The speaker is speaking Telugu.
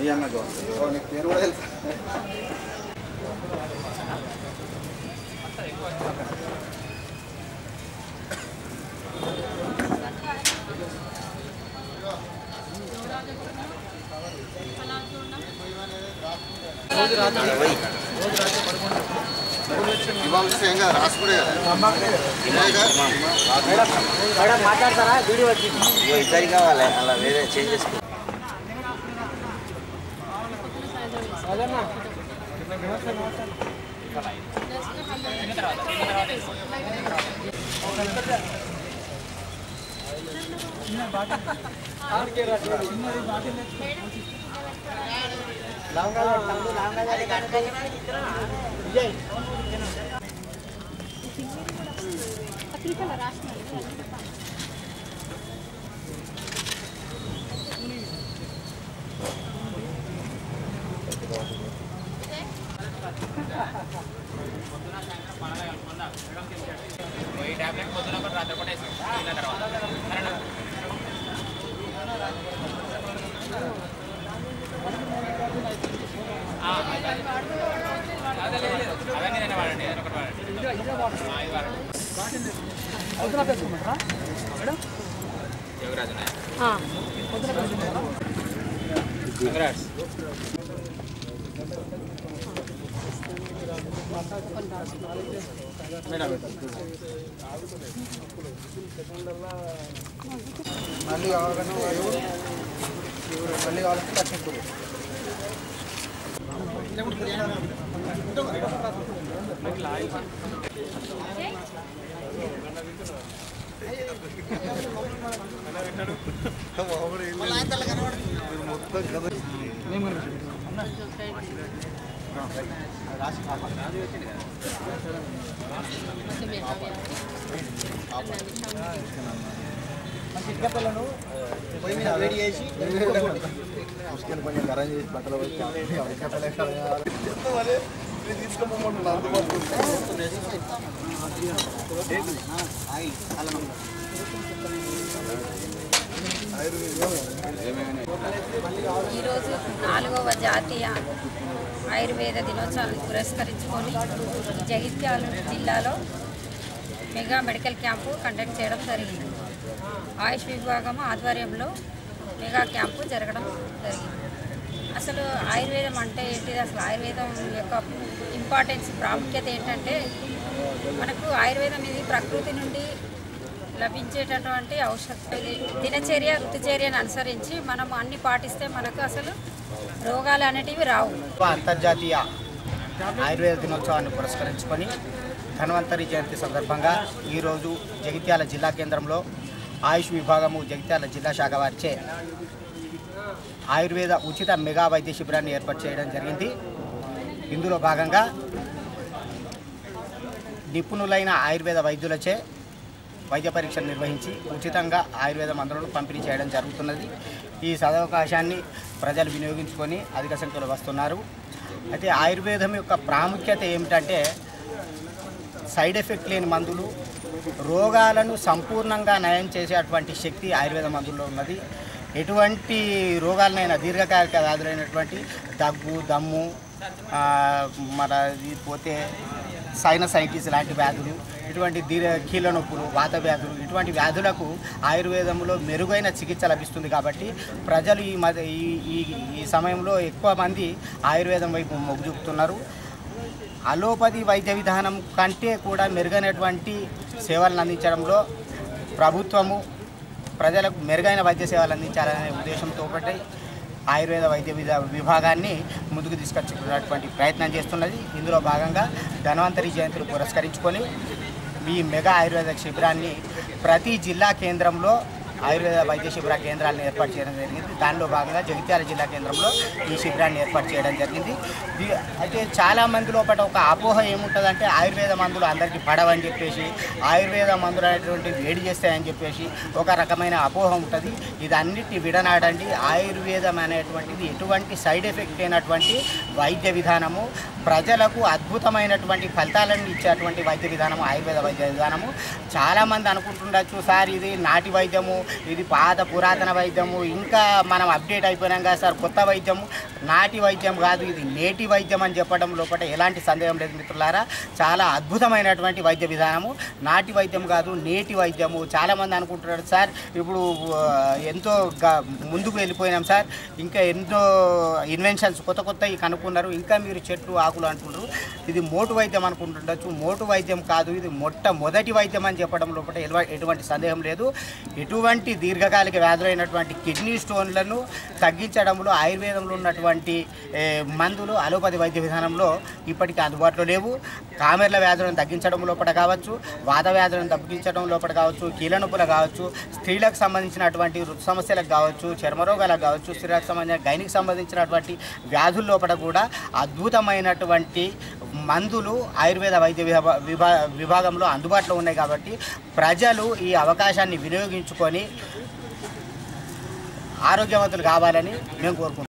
దియన్న గౌడ్ ఓ, నీకు పేరు కూడా తెలుసా ఇవాళ ఏం కదా రాసుకునే ఇగో ఇద్దరికి కావాలి అలా వేరే చేంజ్ చేసుకో మళ్ళీ కావాలన్నా ఎవరు ఎవరు మళ్ళీ కావాలంటే లక్ష్మీపురి పొయ్యి మీద వేడి చేసి ముసుకొని కొంచెం గరం చేసి బట్టలు వచ్చి తీసుకోమంటున్నా ఈరోజు నాలుగవ జాతీయ ఆయుర్వేద దినోత్సవాన్ని పురస్కరించుకొని జగిత్యాల జిల్లాలో మెగా మెడికల్ క్యాంపు కండక్ట్ చేయడం జరిగింది ఆయుష్ విభాగం ఆధ్వర్యంలో మెగా క్యాంపు జరగడం జరిగింది అసలు ఆయుర్వేదం అంటే ఏంటిది అసలు ఆయుర్వేదం యొక్క ఇంపార్టెన్స్ ప్రాముఖ్యత ఏంటంటే మనకు ఆయుర్వేదం ఇది ప్రకృతి నుండి లభించేటటువంటి ఔషధ దినచర్య ఋతుచర్యను అనుసరించి మనం అన్ని పాటిస్తే మనకు అసలు రోగాలు అనేటివి రావు అంతర్జాతీయ ఆయుర్వేద దినోత్సవాన్ని పురస్కరించుకొని ధన్వంతరి జయంతి సందర్భంగా ఈరోజు జగిత్యాల జిల్లా కేంద్రంలో ఆయుష్ విభాగము జగిత్యాల జిల్లా శాఖ వారిచే ఆయుర్వేద ఉచిత మెగా వైద్య శిబిరాన్ని ఏర్పాటు చేయడం జరిగింది ఇందులో భాగంగా నిపుణులైన ఆయుర్వేద వైద్యులచే వైద్య పరీక్షలు నిర్వహించి ఉచితంగా ఆయుర్వేద మందులను పంపిణీ చేయడం జరుగుతున్నది ఈ సదవకాశాన్ని ప్రజలు వినియోగించుకొని అధిక సంఖ్యలో వస్తున్నారు అయితే ఆయుర్వేదం యొక్క ప్రాముఖ్యత ఏమిటంటే సైడ్ ఎఫెక్ట్ లేని మందులు రోగాలను సంపూర్ణంగా నయం చేసేటువంటి శక్తి ఆయుర్వేద మందుల్లో ఉన్నది ఎటువంటి రోగాలనైనా దీర్ఘకాలిక వ్యాధులైనటువంటి దగ్గు దమ్ము ఆ, మన ఇది పోతే సైనసైటిస్ లాంటి వ్యాధులు ఇటువంటి దీర్ఘ కీళ్ళ నొప్పులు వాత వ్యాధులు ఇటువంటి వ్యాధులకు ఆయుర్వేదంలో మెరుగైన చికిత్స లభిస్తుంది కాబట్టి ప్రజలు ఈ మధ్య ఈ ఈ ఈ సమయంలో ఎక్కువ మంది ఆయుర్వేదం వైపు మొగ్గు చూపుతున్నారు అలోపతి వైద్య విధానం కంటే కూడా మెరుగైనటువంటి సేవలను అందించడంలో ప్రభుత్వము ప్రజలకు మెరుగైన వైద్య సేవలు అందించాలనే ఉద్దేశంతో ఒకటి ఆయుర్వేద వైద్య విధా విభాగాన్ని ముందుకు తీసుకొచ్చుకున్నటువంటి ప్రయత్నం చేస్తున్నది ఇందులో భాగంగా ధన్వంతరి జయంతిని పురస్కరించుకొని ఈ మెగా ఆయుర్వేద శిబిరాన్ని ప్రతి జిల్లా కేంద్రంలో ఆయుర్వేద వైద్య శిబిర కేంద్రాలను ఏర్పాటు చేయడం జరిగింది దానిలో భాగంగా జగిత్యాల జిల్లా కేంద్రంలో ఈ శిబిరాన్ని ఏర్పాటు చేయడం జరిగింది దీ- అయితే చాలా మంది లోపల ఒక అపోహ ఏముంటుందంటే ఆయుర్వేద మందులు అందరికీ పడవని చెప్పేసి ఆయుర్వేద మందులు అనేటువంటి వేడి చేస్తాయని చెప్పేసి ఒక రకమైన అపోహ ఉంటుంది ఇది అన్నిటి విడనాడండి ఆయుర్వేదం అనేటువంటిది ఎటువంటి సైడ్ ఎఫెక్ట్ అయినటువంటి వైద్య విధానము ప్రజలకు అద్భుతమైనటువంటి ఫలితాలను ఇచ్చేటువంటి వైద్య విధానము ఆయుర్వేద వైద్య విధానము చాలామంది అనుకుంటుండొచ్చు సార్ ఇది నాటి వైద్యము ఇది పాత పురాతన వైద్యము ఇంకా మనం అప్డేట్ అయిపోయినాం కదా సార్ కొత్త వైద్యము నాటి వైద్యం కాదు ఇది నేటి వైద్యం అని చెప్పడం లోపల ఎలాంటి సందేహం లేదు మిత్రులారా చాలా అద్భుతమైనటువంటి వైద్య విధానము నాటి వైద్యం కాదు నేటి వైద్యము చాలామంది అనుకుంటున్నారు సార్ ఇప్పుడు ఆ, ఎంతో గ- ముందుకు వెళ్ళిపోయినాం సార్ ఇంకా ఎన్నో ఇన్వెన్షన్స్ కొత్త కొత్తవి కనుక్కున్నారు ఇంకా మీరు చెట్లు ఆకులు అంటున్నారు ఇది మోటు వైద్యం అనుకుంటుండొచ్చు మోటు వైద్యం కాదు ఇది మొట్టమొదటి వైద్యం అని చెప్పడం లోపల ఎలవ- ఎటువంటి సందేహం లేదు ఎటువంటి దీర్ఘకాలిక వ్యాధులైనటువంటి కిడ్నీ స్టోన్లను తగ్గించడంలో ఆయుర్వేదంలో ఉన్నటువంటి ఏ, మందులు అలోపతి వైద్య విధానంలో ఇప్పటికీ అందుబాటులో లేవు కామెర్ల వ్యాధులను తగ్గించడం లోపల కావచ్చు వాత వ్యాధులను తగ్గించడం లోపల కావచ్చు కీళ్ళ నొప్పులు కావచ్చు స్త్రీలకు సంబంధించినటువంటి ఋతు సమస్యలకు కావచ్చు చర్మరోగాలకు కావచ్చు స్త్రీలకు సంబంధించిన గైనికి సంబంధించినటువంటి వ్యాధుల లోపల కూడా అద్భుతమైనటువంటి మందులు ఆయుర్వేద వైద్య విభా- విభా విభాగంలో అందుబాటులో ఉన్నాయి కాబట్టి ప్రజలు ఈ అవకాశాన్ని వినియోగించుకొని ఆరోగ్యవంతులు కావాలని మేము కోరుకుంటున్నాం